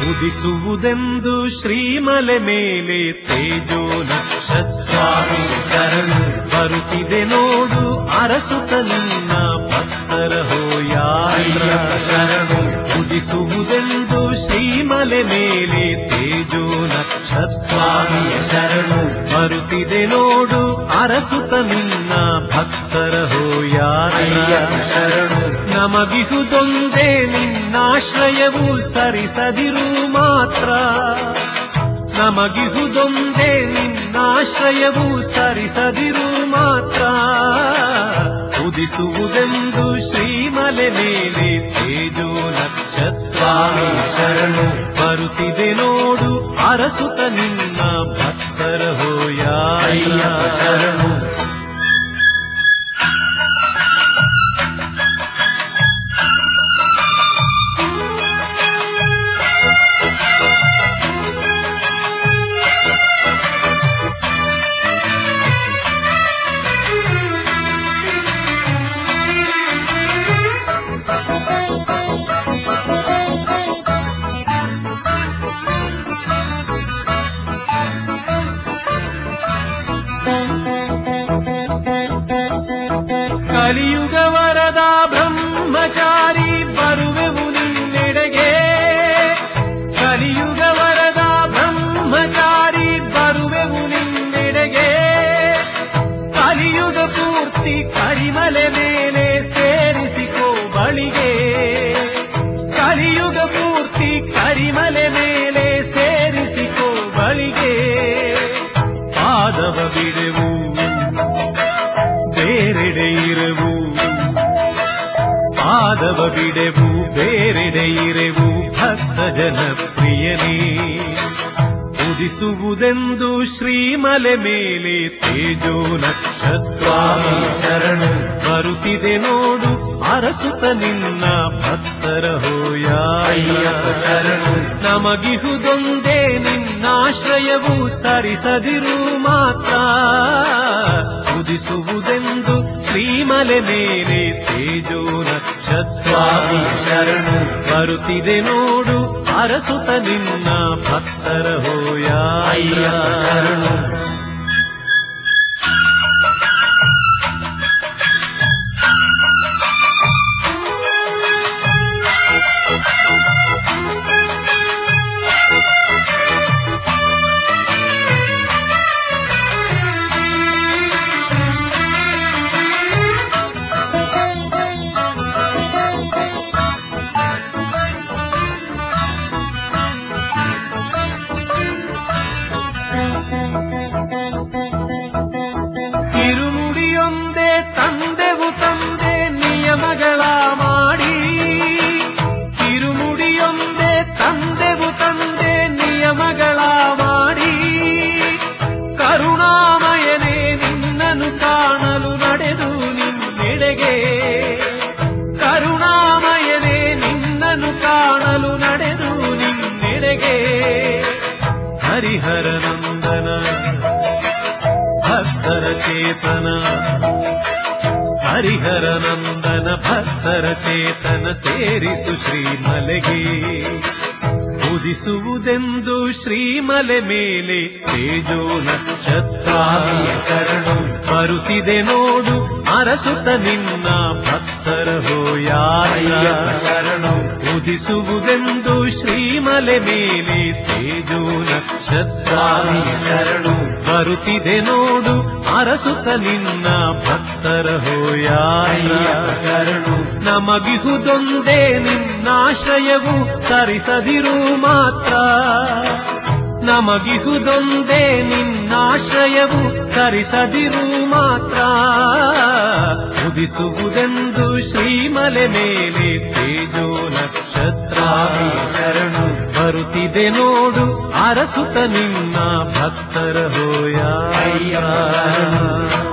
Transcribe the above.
ಉದಿಸುವುದೆಂದು ಶ್ರೀಮಲೆ ಮೇಲೆ ತೇಜೋ ನಕ್ಷತ್ರ ಸ್ವಾಮಿ ಶರಣು ಬರುತ್ತಿದೆ ನೋಡು ಅರಸುತ ನಿನ್ನ ಭಕ್ತರ ಹೋಯಾತ್ರ ಅಯ್ಯಪ್ಪ ಶರಣು ಉದಿಸುವುದೆಂದು ಶ್ರೀಮಲೆ ಮೇಲೆ ತೇಜೋ ನಕ್ಷತ್ರ ಸ್ವಾಮಿ ಶರಣು ಬರುತ್ತಿದೆ ನೋಡು ಅರಸುತ ನಿನ್ನ ಭಕ್ತರ ಹೋಯಾತ್ರ ಅಯ್ಯಪ್ಪ ಶರಣು ನಮಗಿಹುದೊಂದೇ ನಿನ್ನಾಶ್ರಯವು ಸರಿಸದಿರು ಮಾತ್ರ ನಮಗಿಹುದೊಂದೇ ನಿನ್ನಾಶ್ರಯವು ಸರಿಸದಿರು ಮಾತ್ರ ಉದಿಸುವುದೆಂದು ಶ್ರೀಮಲೆ ಮೇಲೆ ತೇಜೋ ನಕ್ಷತ್ರ ಸ್ವಾಮಿ ಶರಣು ಬರುತ್ತಿದೆ ನೋಡು ಅರಸುತ ನಿನ್ನ ಭಕ್ತರ ಅಯ್ಯಪ್ಪ ಹೋಯಾತ್ರ ಶರಣು ಕಲಿಯುಗ ವರದ ಬ್ರಹ್ಮಚಾರಿ ಬರುವೆವು ನಿನ್ನೆಡೆಗೆ ಕಲಿಯುಗ ವರದ ಬ್ರಹ್ಮಚಾರಿ ಬರುವೆವು ನಿನ್ನೆಡೆಗೆ ಕಲಿಯುಗ ಪೂರ್ತಿ ಕರಿಮಲೆ ಮೇಲೆ ಸೇರಿಸಿಕೋ ಬಳಿಗೆ ಕಲಿಯುಗ ಪೂರ್ತಿ ಕರಿಮಲೆ ಮೇಲೆ ಸೇರಿಸಿಕೋ ಬಳಿಗೆ ಪಾದವ ಬಿಡೆವು ಬೇರೆಡೆ ಇರವು ಪಾದವ ಬಿಡೆವು ಬೇರೆಡೆ ಇರೆವು ಭಕ್ತ ಜನ ಪ್ರಿಯನೇ ಉದಿಸುವುದೆಂದು ಶ್ರೀಮಲೆ ಮೇಲೆ ತೇಜೋ ನಕ್ಷತ್ರ ಸ್ವಾಮಿ ಶರಣು ಬರುತ್ತಿದೆ ನೋಡು ಅರಸುತ ನಿನ್ನ ಭಕ್ತರ ಹೋಯಾಯ್ಯ ಅಯ್ಯಪ್ಪ ಶರಣು ನಮಗಿಹುದೊಂದೇ ನಿನ್ನಾಶ್ರಯವು ಸರಿಸದಿರು ಮಾತ್ರ ಉದಿಸುವುದೆಂದು ಶ್ರೀಮಲೆ ಮೇಲೆ ತೇಜೋ ನಕ್ಷತ್ರ ಸ್ವಾಮಿ ಶರಣು ಬರುತ್ತಿದೆ ನೋಡು ಅರಸುತ ನಿನ್ನ ಭಕ್ತರ ಹೋಯಾಯ್ಯ ಅಯ್ಯಪ್ಪ ಶರಣು ಕಿರುನುಡಿಯೊಂದೇ ತಂದೆವು ತಂದೆ ನಿಯಮಗಳ ಮಾಡಿ ಕಿರುನುಡಿಯೊಂದೇ ತಂದೆವು ತಂದೆ ನಿಯಮಗಳ ಮಾಡಿ ಕರುಣಾಮಯನೇ ನಿನ್ನನ್ನು ಕಾಣಲು ನಡೆದು ನಿನ್ನೆಡೆಗೆ ಕರುಣಾಮಯನೇ ನಿನ್ನನ್ನು ಕಾಣಲು ನಡೆದು ನಿನ್ನೆಡೆಗೆ ಹರಿಹರ ನಂದನ ಭಕ್ತರ ಚೇತನ ಹರಿಹರ ನಂದನ ಭಕ್ತರ ಚೇತನ ಸೇರಿಸು ಶ್ರೀಮಲೆಗೆ ಉದಿಸುವುದೆಂದು ಶ್ರೀಮಲೆ ಮೇಲೆ ತೇಜೋ ನಕ್ಷತ್ರ ಸ್ವಾಮಿ ಶರಣು ಬರುತ್ತಿದೆ ನೋಡು ಅರಸುತ ನಿನ್ನ ಭಕ್ತರ ಹೋಯಾಯ್ಯ ಅಯ್ಯಪ್ಪ ಶರಣು ಉದಿಸುವುದೆಂದು ಶ್ರೀಮಲೆ ಮೇಲೆ ತೇಜೋ ನಕ್ಷತ್ರ ಸ್ವಾಮಿ ಶರಣು ಬರುತ್ತಿದೆ ನೋಡು ಅರಸುತ ನಿನ್ನ ಭಕ್ತರ ಹೋಯಾಯ್ಯ ಅಯ್ಯಪ್ಪ ಶರಣು ನಮಗಿಹುದೊಂದೇ ನಿನ್ನಾಶ್ರಯವು ಸರಿಸದಿರು ಮಾತ್ರ ನಮಗಿಹುದೊಂದೇ ನಿನ್ನಾಶ್ರಯವು ಸರಿಸದಿರು ಮಾತ್ರ ಉದಿಸುವುದೆಂದು ಶ್ರೀಮಲೆ ಮೇಲೆ ತೇಜೋ ನಕ್ಷತ್ರ ಸ್ವಾಮಿ ಶರಣು ಬರುತ್ತಿದೆ ನೋಡು ಅರಸುತ ನಿನ್ನ ಭಕ್ತರ ಹೋಯ ಅಯ್ಯಪ್ಪ ಶರಣು.